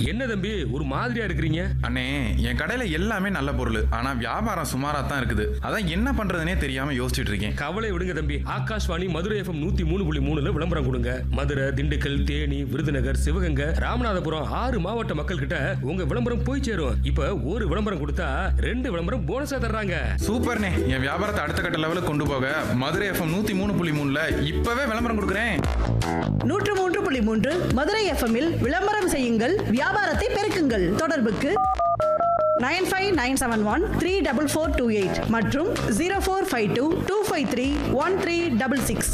என்ன தம்பி ஒரு மாதிரியா இருக்கிறீங்க அண்ணே என் கடையில எல்லாமே நல்ல பொருள் ஆனா வியாபாரம் சுமாரா தான் இருக்குது அதான் என்ன பண்றதுனே தெரியாம யோசிச்சுட்டு இருக்கேன் கவலை விடுங்க தம்பி ஆகாஷ்வாணி மதுரை எஃப்எம் நூத்தி மூணு புள்ளி மூணுல விளம்பரம் கொடுங்க மதுரை திண்டுக்கல் தேனி விருதுநகர் சிவகங்கை ராமநாதபுரம் ஆறு மாவட்ட மக்கள் கிட்ட உங்க விளம்பரம் போய் சேரும் இப்ப ஒரு விளம்பரம் கொடுத்தா ரெண்டு விளம்பரம் போனஸா தர்றாங்க சூப்பர்ண்ணே என் வியாபாரத்தை அடுத்த கட்ட லெவலுக்கு கொண்டு போக மதுரை எஃப்எம் நூத்தி மூணு புள்ளி மூணுல இப்பவே விளம்பரம் கொடுக்குறேன் நூற்று மூன்று புள்ளி மூன்று மதுரை எஃப்எம்மில் விளம்பரம் செய்யுங்கள் வியாபாரத்தை பெருக்குங்கள் தொடர்புக்கு nine five nine seven one three double four two eight மற்றும் zero four five two two five three one three double six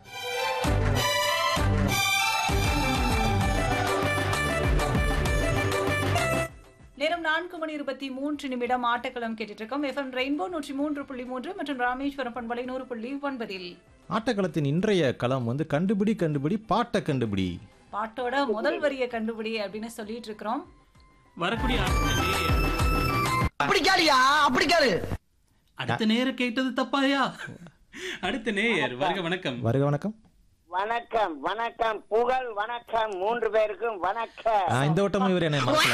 நேரம் நான்கு மணி இருபத்தி மூன்று நிமிடம் ஆட்டக்களம் கேட்டுட்டு இருக்கோம் எஃப்எம் ரெயின்போ நூற்றி மூன்று புள்ளி மூன்று மற்றும் ராமேஸ்வரம் பண்பலை நூறு புள்ளி ஒன்பதில் ஆட்டக்களத்தின் இன்றைய களம் வந்து கண்டுபிடி கண்டுபிடி பாட்டை கண்டுபிடி பாட்டோட முதல் வரியை கண்டுபிடி அப்படின்னு சொல்லிட்டு இருக்கிறோம் வரக்கூடிய அடுத்த நேயர். அப்படி கேளியா அப்படி கேளு அடுத்த நேரம் கேட்டது தப்பாயா அடுத்த நேயர் வருக வணக்கம் வருக வணக்கம் வணக்கம் வணக்கம் புகழ் வணக்கம் மூன்று பேருக்கும் வணக்கம் ஆ, இந்த வட்டமும் இவர் என்ன மனசுல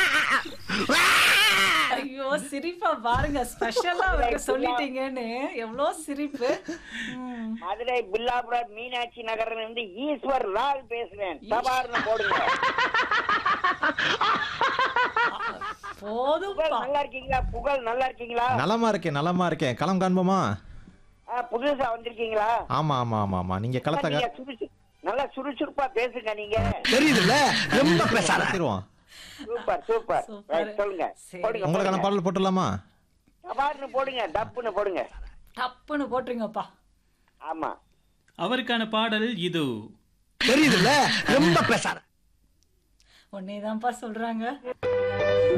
ஐயோ சிரிப்பா பாருங்க ஸ்பெஷலா அவருக்கு சொல்லிட்டீங்கன்னு எவ்வளோ சிரிப்பு ம். மதுரை பில்லாபுரம் மீனாட்சி நகர்ல இருந்து ஈஸ்வர் லால் பேசுறேன் சபார்னு போடுங்க புகழ் போதும்பா நல்லா இருக்கீங்களா புகழ் நல்லா இருக்கீங்களா நலமா இருக்கேன் நலமா இருக்கேன் களம் காண்போமா ஆ, புதுசா வந்திருக்கீங்களா ஆமா ஆமா ஆமா ஆமா நீங்க களத்தை நீங்க சுறுசு- நல்லா சுறுசுறுப்பா பேசுங்க நீங்க தெரியுதுல்ல ரொம்ப பேசாத கத்திடுவோம் சூப்பர் சூப்பர் சூப்பர். Right, சொல்லுங்க சரி. போடுங்க உங்களுக்கான போடுங்க. பாடல் போட்டுடலாமா சபார்னு போடுங்க டப்புன்னு போடுங்க டப்புன்னு போட்டுருங்கப்பா ஆமா அவருக்கான பாடல் இது தெரியுதுல்ல ரொம்ப பேசாத உன்னே தான்ப்பா சொல்றாங்க